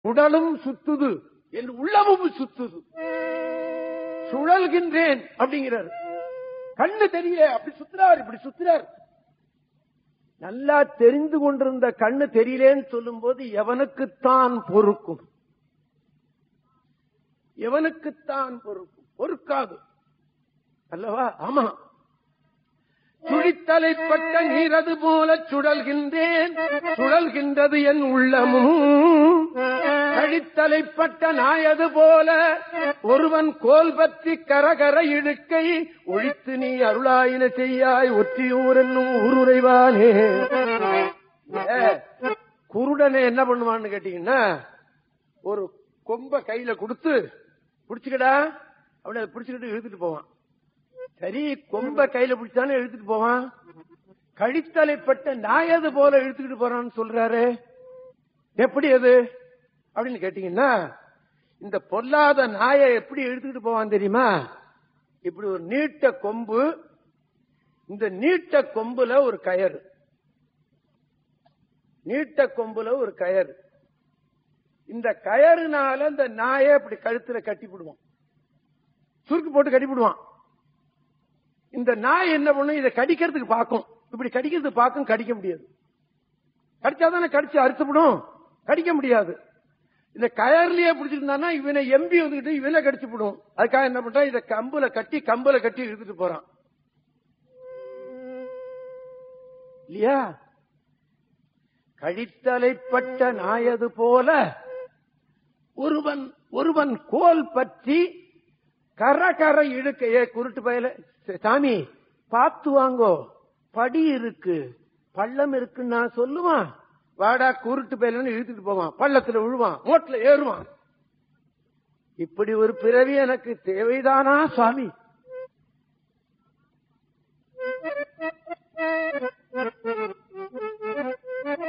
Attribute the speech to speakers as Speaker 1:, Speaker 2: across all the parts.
Speaker 1: உடலும் சுத்துது என் உள்ளமும் சுத்துது சுழல்கின்றேன் அப்படிங்கிறார் கண்ணு தெரியல அப்படி சுத்துறார் இப்படி சுத்துறார் நல்லா தெரிந்து கொண்டிருந்த கண்ணு தெரியலேன்னு சொல்லும் போது எவனுக்குத்தான் பொறுக்கும் எவனுக்குத்தான் பொறுக்கும் பொறுக்காது அல்லவா ஆமா சுழித்தலைப்பட்ட நீரது போல சுழல்கின்றேன் சுழல்கின்றது என் உள்ளமும் கழித்தலைப்பட்ட நாயது போல ஒருவன் கோல் பற்றி கரகர இழுக்கை ஒழித்து நீ அருளாயின செய்யாய் ஒற்றியூர் என்னும் ஊருரைவானே ஏ, குருடனை என்ன பண்ணுவான்னு கேட்டீங்கன்னா ஒரு கொம்ப கையில கொடுத்து புடிச்சுக்கடா அப்படி அதை பிடிச்சுக்கிட்டு இழுத்துட்டு போவான் சரி கொம்ப கையில பிடிச்சானே இழுத்துட்டு போவான் கழித்தலைப்பட்ட நாயது போல இழுத்துக்கிட்டு போறான்னு சொல்றாரு எப்படி அது அப்படின்னு கேட்டீங்கன்னா இந்த பொல்லாத நாயை எப்படி இழுத்துக்கிட்டு போவான் தெரியுமா இப்படி ஒரு நீட்ட கொம்பு இந்த நீட்ட கொம்புல ஒரு கயறு நீட்ட கொம்புல ஒரு கயறு இந்த கயறுனால இந்த நாயை இப்படி கழுத்துல கட்டி விடுவான் சுருக்கு போட்டு கட்டி விடுவான் இந்த நாய் என்ன பண்ணும் இதை கடிக்கிறதுக்கு பார்க்கும் இப்படி கடிக்கிறதுக்கு பார்க்கும் கடிக்க முடியாது கடிச்சாதானே கடிச்சு அறுத்துவிடும் கடிக்க முடியாது இந்த கயர்லயே பிடிச்சிருந்தானா இவனை எம்பி வந்துகிட்டு இவனை கடிச்சு விடும் அதுக்காக என்ன பண்றான் இதை கம்புல கட்டி கம்புல கட்டி இழுத்துட்டு போறான் இல்லையா கழித்தலைப்பட்ட நாயது போல ஒருவன் ஒருவன் கோல் பற்றி கர கர இழுக்க ஏ குருட்டு பயல சாமி பார்த்து வாங்கோ படி இருக்கு பள்ளம் இருக்குன்னு நான் சொல்லுவான் வாடா குருட்டு பயலன்னு இழுத்துட்டு போவான் பள்ளத்துல விழுவான் மோட்ல ஏறுவான் இப்படி ஒரு பிறவி எனக்கு தேவைதானா சுவாமி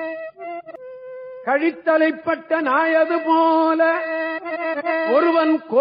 Speaker 1: கழித்தலைப்பட்ட நாயது போல ஒருவன்